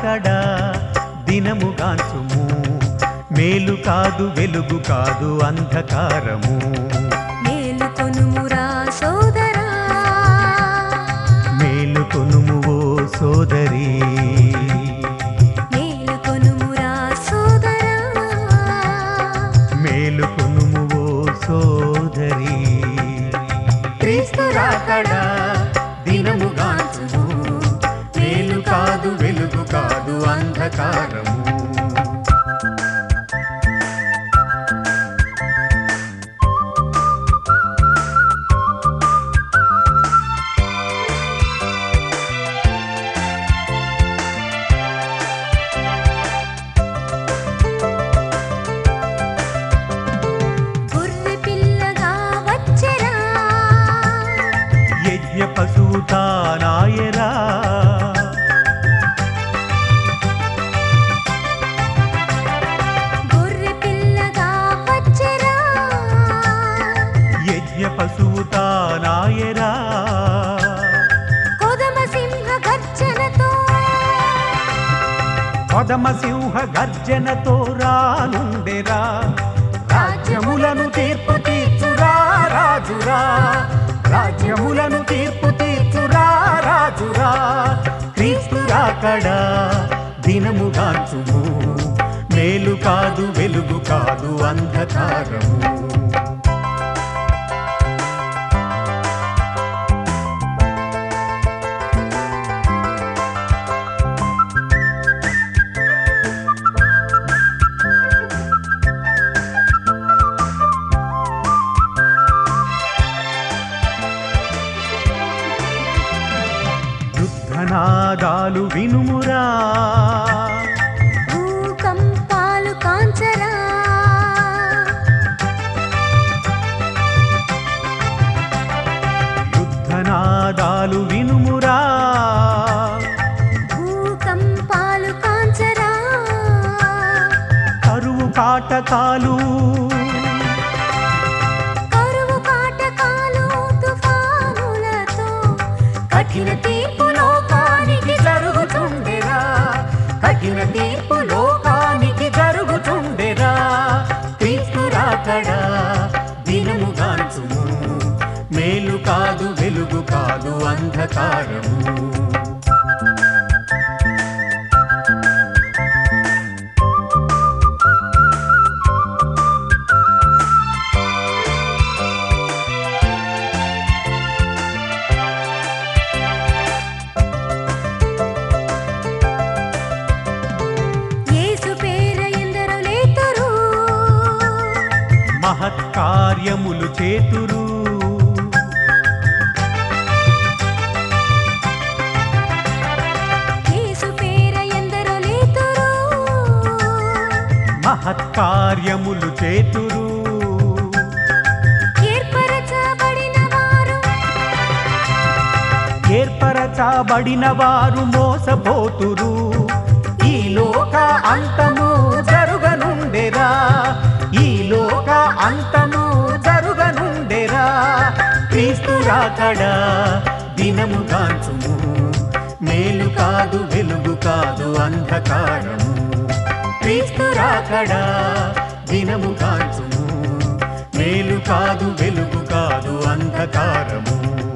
రాకడా దినము గాంచుము మేలు కాదు వెలుగు కాదు అంధకారము మేలుకొనుమురా సోదరా మేలుకొనుము ఓ సోదరి మేలుకొనుమురా సోదరా మేలుకొనుము ఓ సోదరి క్రీస్తు రాకడా దినము గాంచుము మేలు కాదు వెలుగు కాదు అంధకారము గొర్రె పిల్లగా వచ్చెరా యజ్ఞ పశువు తానాయరా గొర్రె పిల్లగా వచ్చెరా యజ్ఞ పశువు తానాయరా కొదమ సింహ గర్జనతో పదమ సింహ గర్జనతో రానుండెరా రాజ్యములను తీర్పు తీర్చురా రాజురా రాజ్యములను తీర్పు తీర్చురా రాజురా క్రీస్తు రాకడా దినము గాంచుము మేలు కాదు వెలుగు కాదు అంధకారము యుద్ధనాదాలు వినుమురా భూకంపాలు కాంచరా యుద్ధనాదాలు వినుమురా భూకంపాలు కాంచరా కరువు కాటకాలు కరువు కాటకాలు తుఫానులతో కఠిన తీర్పు లోకానికి జరుగుతుండెరా కఠిన తీర్పు లోకానికి జరుగుతుండెరా క్రీస్తు రాకడా దినము గాంచుము మేలు కాదు వెలుగు కాదు అంధకారము యేసు పేర ఎందరో లేతురు మహత్కార్యములు చేతురు యేసు పేర ఎందరో లేతురు మహత్కార్యములు చేతురు ఏర్పరచబడిన వారు ఏర్పరచబడిన వారు మోసపోతురు ఈ లోక అంతము జరుగనుండెరా ఈ లోక అంతము జరుగనుండెరా క్రీస్తు రాకడా దినము కాంచుము మేలు కాదు వెలుగు కాదు అంధకారము క్రీస్తు రాకడా దినము కాంచుము మేలు కాదు వెలుగు కాదు అంధకారము